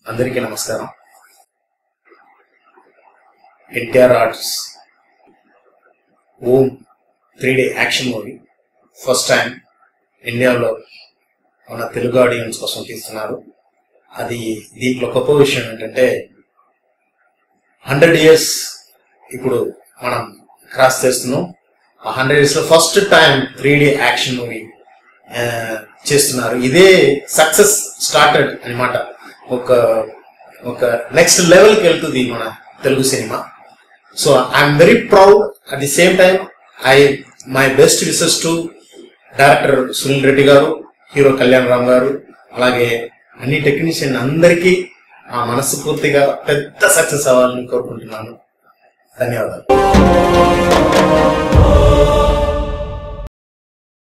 అందరికీ నమస్కారం NTR arts Om three D action movie first time ఇండియాలో మన తెలుగు ఆడియన్స్ కోసం తీస్తున్నారు అది దీంట్లో గొప్ప విషయం ఏంటంటే హండ్రెడ్ ఇయర్స్ ఇప్పుడు మనం క్రాస్ చేస్తున్నాం ఆ హండ్రెడ్ ఇయర్స్ లో first time three D action movie చేస్తున్నారు ఇదే సక్సెస్ స్టార్టెడ్ అన్నమాట ఒక ఒక నెక్స్ట్ లెవెల్కి వెళ్తుంది మన తెలుగు సినిమా so I'm very proud at the same time I my best wishes to director Sunil Reddy garu hero Kalyan Ram గారు అలాగే అన్ని టెక్నీషియన్ అందరికీ ఆ మనస్ఫూర్తిగా పెద్ద సక్సెస్ అవ్వాలని కోరుకుంటున్నాను ధన్యవాదాలు